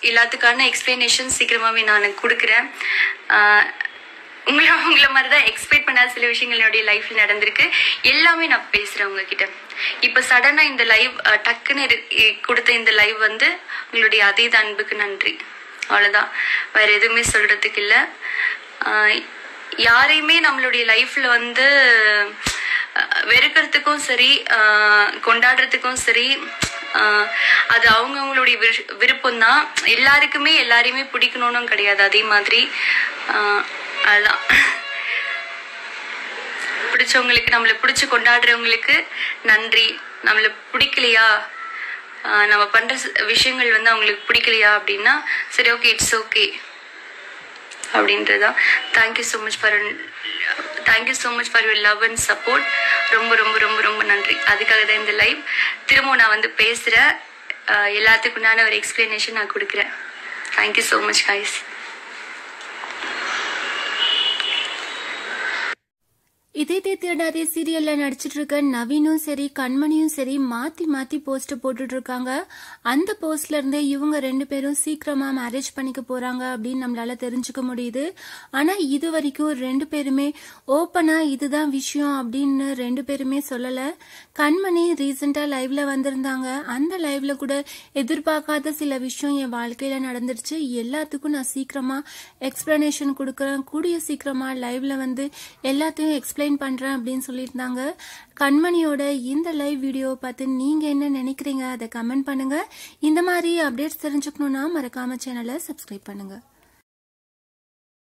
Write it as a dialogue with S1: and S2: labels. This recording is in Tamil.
S1: எல்லாத்துக்கான எக்ஸ்பிளனேஷன் சீக்கிரமாவே நான் கொடுக்குறேன் ஆஹ் உங்களை உங்களை மாதிரி தான் எக்ஸ்பெக்ட் பண்ணாத சில விஷயங்கள் என்னுடைய லைஃப்ல நடந்திருக்கு எல்லாமே நான் பேசுறேன் உங்ககிட்ட இப்ப சடனா இந்த லைவ் டக்குன்னு இரு- இ- கொடுத்த இந்த லைவ் வந்து உங்களுடைய அதீத அன்புக்கு நன்றி அவ்வளவுதான் வேற எதுவுமே சொல்றதுக்கு இல்ல ஆஹ் யாரையுமே நம்மளுடைய லைஃப்ல வந்து அஹ், வெறுக்கிறதுக்கும் சரி ஆஹ், கொண்டாடுறதுக்கும் சரி ஆஹ், அது அவங்கவுங்களுடைய விருப்பம் தான் எல்லாருக்குமே எல்லாரையுமே பிடிக்கணும்னு கிடையாது அதே மாதிரி ஆஹ், அதுதான் பிடிச்சவங்களுக்கு நம்மளை பிடிச்சு கொண்டாடுறவங்களுக்கு நன்றி நம்மளை பிடிக்கலையா ஆஹ் நம்ம பண்ற ஸ்- விஷயங்கள் வந்து அவங்களுக்கு பிடிக்கலையா அப்படின்னா சரி ஓகே இட்ஸ் ஓகே அப்படின்றதான் thank you so much for thank you so much for your love and support ரொம்ப ரொம்ப ரொம்ப ரொம்ப நன்றி அதுக்காக தான் இந்த லைவ் திரும்பவும் நான் வந்து பேசுகிறேன் எல்லாத்துக்குண்டான ஒரு எக்ஸ்பிளனேஷன் நான் கொடுக்குறேன் தேங்க்யூ ஸோ மச் கைஸ்
S2: இதே தேத்தியடாதே சீரியல்ல நடிச்சிட்டு இருக்க நவீனும் சரி கண்மணியும் சரி மாத்தி மாத்தி போஸ்ட் போட்டுட்டு இருக்காங்க அந்த போஸ்ட்ல இருந்தே இவங்க ரெண்டு பேரும் சீக்கிரமா மேரேஜ் பண்ணிக்க போறாங்க அப்படின்னு நம்மளால தெரிஞ்சுக்க முடியுது ஆனா இது வரைக்கும் ரெண்டு பேருமே ஓப்பனா இதுதான் விஷயம் அப்படின்னு ரெண்டு பேருமே சொல்லல கண்மணி ரீசெண்டா லைவ்ல வந்திருந்தாங்க அந்த லைவ்ல கூட எதிர்பார்க்காத சில விஷயம் என் வாழ்க்கையில நடந்துருச்சு எல்லாத்துக்கும் நான் சீக்கிரமா எக்ஸ்பிளனேஷன் கொடுக்கறேன் கூடிய சீக்கிரமா லைவ்ல வந்து எல்லாத்தையும் எக்ஸ்பிளைன் பண்றேன் அப்படின்னு சொல்லியிருந்தாங்க கண்மணியோட இந்த லைவ் வீடியோ பார்த்து நீங்க என்ன நினைக்கிறீங்க அதை கமெண்ட் பண்ணுங்க இந்த மாதிரி அப்டேட்ஸ் தெரிஞ்சுக்கணும்னா மறக்காம சேனலை சப்ஸ்கிரைப் பண்ணுங்க